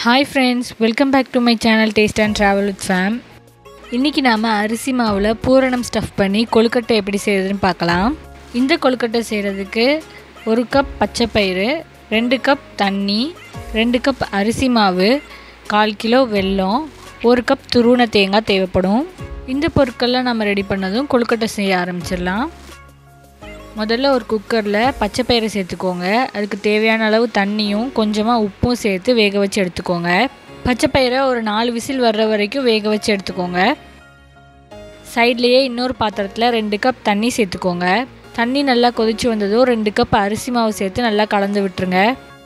hi friends welcome back to my channel taste and travel with Fame இன்றைக்கி நாம் அரிசி மாவில் பூரணம் ஸ்டஃப் பண்ணி கொழுக்கட்டை எப்படி செய்கிறதுன்னு பார்க்கலாம் இந்த கொழுக்கட்டை செய்கிறதுக்கு ஒரு கப் பச்சைப்பயிறு ரெண்டு கப் தண்ணி ரெண்டு கப் அரிசி மாவு கால் கிலோ வெல்லம் ஒரு கப் துருவன தேங்காய் தேவைப்படும் இந்த பொருட்கள்லாம் நம்ம ரெடி பண்ணதும் கொழுக்கட்டை செய்ய ஆரம்பிச்சிடலாம் முதல்ல ஒரு குக்கரில் பச்சை பயிரை சேர்த்துக்கோங்க அதுக்கு தேவையான அளவு தண்ணியும் கொஞ்சமாக உப்பும் சேர்த்து வேக வச்சு எடுத்துக்கோங்க பச்சை பயிரை ஒரு நாலு விசில் வர்ற வரைக்கும் வேக வச்சு எடுத்துக்கோங்க சைட்லேயே இன்னொரு பாத்திரத்தில் ரெண்டு கப் தண்ணி சேர்த்துக்கோங்க தண்ணி நல்லா கொதிச்சு வந்ததும் ரெண்டு கப் அரிசி மாவு சேர்த்து நல்லா கலந்து விட்டுருங்க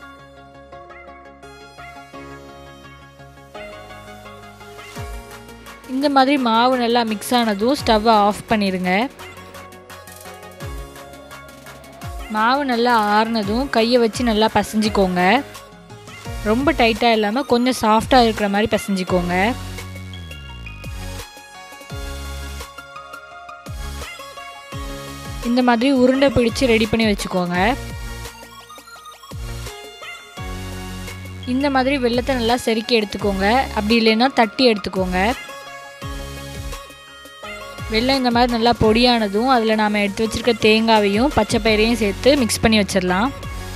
இந்த மாதிரி மாவு நல்லா மிக்ஸ் ஆனதும் ஸ்டவ்வை ஆஃப் பண்ணிடுங்க மாவு நல்லா ஆறுனதும் கையை வச்சு நல்லா பசைஞ்சிக்கோங்க ரொம்ப டைட்டாக இல்லாமல் கொஞ்சம் சாஃப்டாக இருக்கிற மாதிரி பசைஞ்சிக்கோங்க இந்த மாதிரி உருண்டை பிடிச்சு ரெடி பண்ணி வச்சுக்கோங்க இந்த மாதிரி வெள்ளத்தை நல்லா செருக்கி எடுத்துக்கோங்க அப்படி இல்லைன்னா தட்டி எடுத்துக்கோங்க வெள்ளம் இந்த மாதிரி நல்லா பொடியானதும் அதில் நாம் எடுத்து வச்சுருக்க தேங்காவையும் பச்சை பயிரையும் சேர்த்து மிக்ஸ் பண்ணி வச்சிடலாம்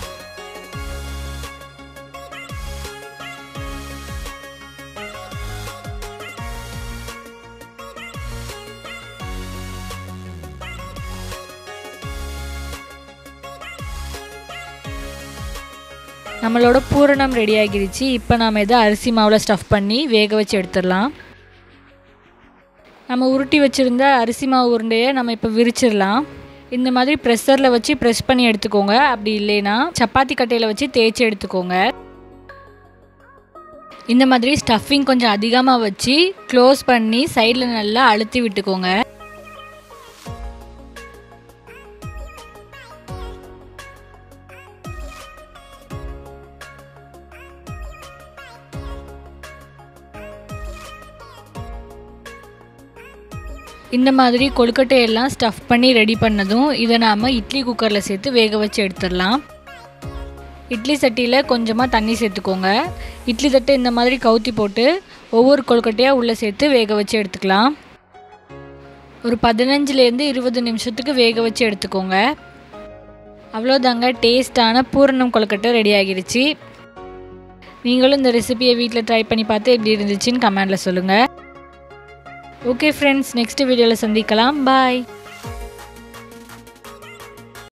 நம்மளோட பூரணம் ரெடி ஆகிருச்சு இப்போ நாம் இதை அரிசி மாவில் ஸ்டஃப் பண்ணி வேக வச்சு எடுத்துடலாம் நம்ம உருட்டி வச்சுருந்த அரிசி மாவு உருண்டையை நம்ம இப்போ விரிச்சிடலாம் இந்த மாதிரி ப்ரெஷரில் வச்சு ப்ரெஸ் பண்ணி எடுத்துக்கோங்க அப்படி இல்லைன்னா சப்பாத்தி கட்டையில் வச்சு தேய்ச்சி எடுத்துக்கோங்க இந்த மாதிரி ஸ்டஃபிங் கொஞ்சம் அதிகமாக வச்சு க்ளோஸ் பண்ணி சைடில் நல்லா அழுத்தி விட்டுக்கோங்க இந்த மாதிரி கொழுக்கட்டையெல்லாம் ஸ்டஃப் பண்ணி ரெடி பண்ணதும் இதை நாம் இட்லி குக்கரில் சேர்த்து வேக வச்சு எடுத்துடலாம் இட்லி சட்டியில் கொஞ்சமாக தண்ணி சேர்த்துக்கோங்க இட்லி தட்டை இந்த மாதிரி கவுத்தி போட்டு ஒவ்வொரு கொழுக்கட்டையாக உள்ளே சேர்த்து வேக வச்சு எடுத்துக்கலாம் ஒரு பதினஞ்சுலேருந்து இருபது நிமிஷத்துக்கு வேக வச்சு எடுத்துக்கோங்க அவ்வளோதாங்க டேஸ்டான பூரணம் கொழுக்கட்டை ரெடி ஆகிருச்சு நீங்களும் இந்த ரெசிபியை வீட்டில் ட்ரை பண்ணி பார்த்து எப்படி இருந்துச்சுன்னு கமெண்டில் சொல்லுங்கள் ஓகே ஃப்ரெண்ட்ஸ் நெக்ஸ்ட் வீடியோவில் சந்திக்கலாம் பாய்